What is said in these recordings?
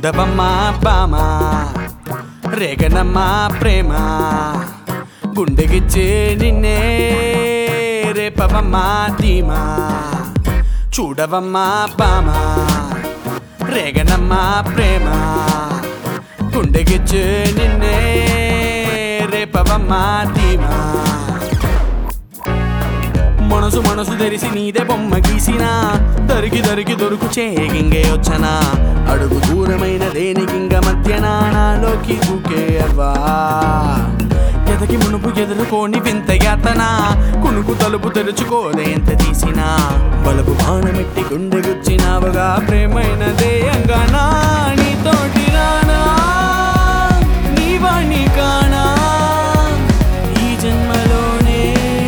చూడవమ్మా బామా రేగనమ్మా ప్రేమ గుండెగిచ్చే నిన్నే రేపవమ్మా ధీమా చూడవమ్మా బామా రేగనమ్మా ప్రేమ గుండెగిచ్చే నిన్నే రేపవమ్మా ధీమా మనసు మనసు తెరిసి నీదే బొమ్మ గీసిన దరికి దరికి దొరుకు చేగింగే వచ్చనా అడుగు దూరమైన దేనికింగ మధ్యన నాలోకి దూకే అవ్వా ఎదకి మునుపు ఎదుర్కోని వింత యాతన కునుకు తలుపు తెరుచుకోలే ఎంత తీసినా బలుపు బాణమెట్టి గుండె గుచ్చినావుగా ప్రేమైనదే అంగానా నీతోటి రానా నీ వాణ్ణి కానా ఈ జన్మలోనే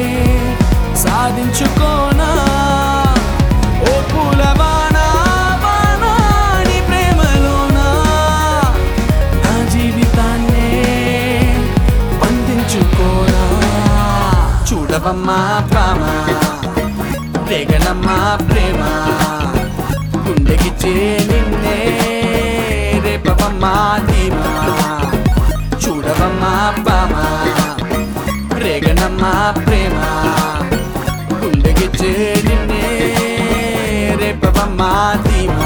సాధించుకోనా ఓ పూలవానా వానా నీ ప్రేమలోనా నా జీవితాన్నే బంధించుకోనా చూడవమ్మా ప్రేమ రేగనమ్మా ప్రేమ గుండెకిచ్చే నిన్నే రేపవమ్మా ధీమా చూడవమ్మా ప్రేమ రేగనమ్మా ప్రేమ గుండెకిచ్చే నిన్నే రేపవమ్మా ధీమా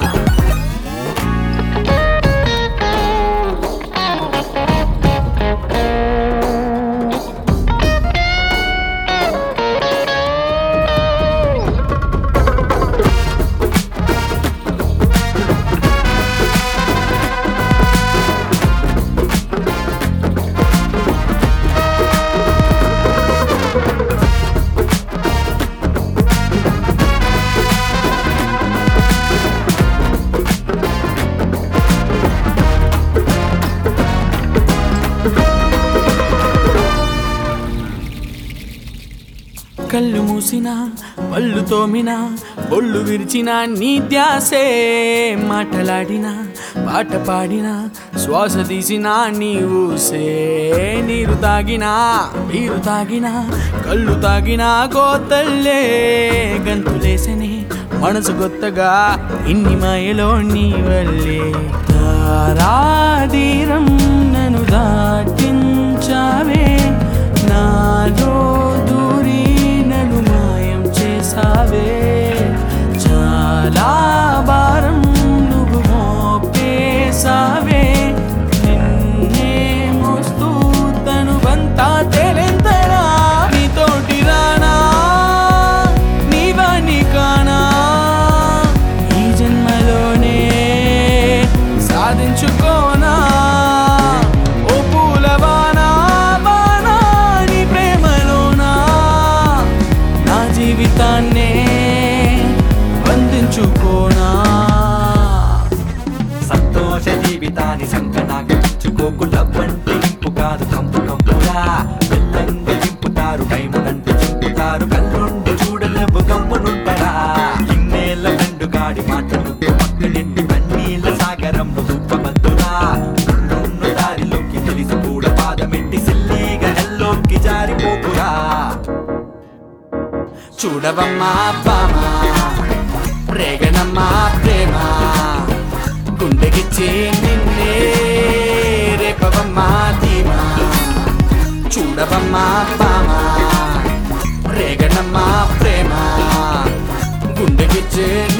కళ్ళు మూసిన పళ్ళు తోమిన ఒళ్ళు విరిచిన నీ ధ్యాసే మాటలాడిన పాట పాడిన శ్వాస తీసిన నీ ఊసే నీరు తాగిన నీరు తాగిన కళ్ళు తాగిన కోతల్లే గంతులేసనే మనసు కొత్తగా ఇన్ని మాయలో నీ వల్లే తారాధీరం నన్ను దాటించావే నాలో దూరి నన్ను మాయం చేసావే చాలా భారం నువ్వు మోపేసావే నిన్నే మోస్తూ తను బంతా తెలెంతరా నీతోటి రానా నీవాణ్ణి కానా ఈ జన్మలోనే సాధించుకోనా ఓ పూలవానా వానా నీ ప్రేమలోనా నా జీవితాన్నే బంధించుకోనా సంతోష జీవితాన్ని సంకనాకి ఇచ్చుకోకు లవ్వంటే ఇంపు కాదు కంపు కంపురా బెల్లంగా దింపుతారు టైమునంటే చింపుతారు కళ్ళుండి చూడలేవు గమ్మునుంటరా ఇన్నేళ్ళ రెండు గాడి మాటలు పక్కనెట్టి కన్నీళ్ళ సాగరంలో దుప్పమంతురా ఉన్న దారిలోకి తెలిసి కూడా పాదమెట్టి సిల్లీగా ఎల్లోకి జారిపోకురా చూడవమ్మా బామా రేగనమ్మా ప్రేమ గుండెకిచ్చే నిన్నే రేపవమ్మా ధీమా చూడవమ్మా బామా రేగనమ్మా ప్రేమ గుండెకిచ్చే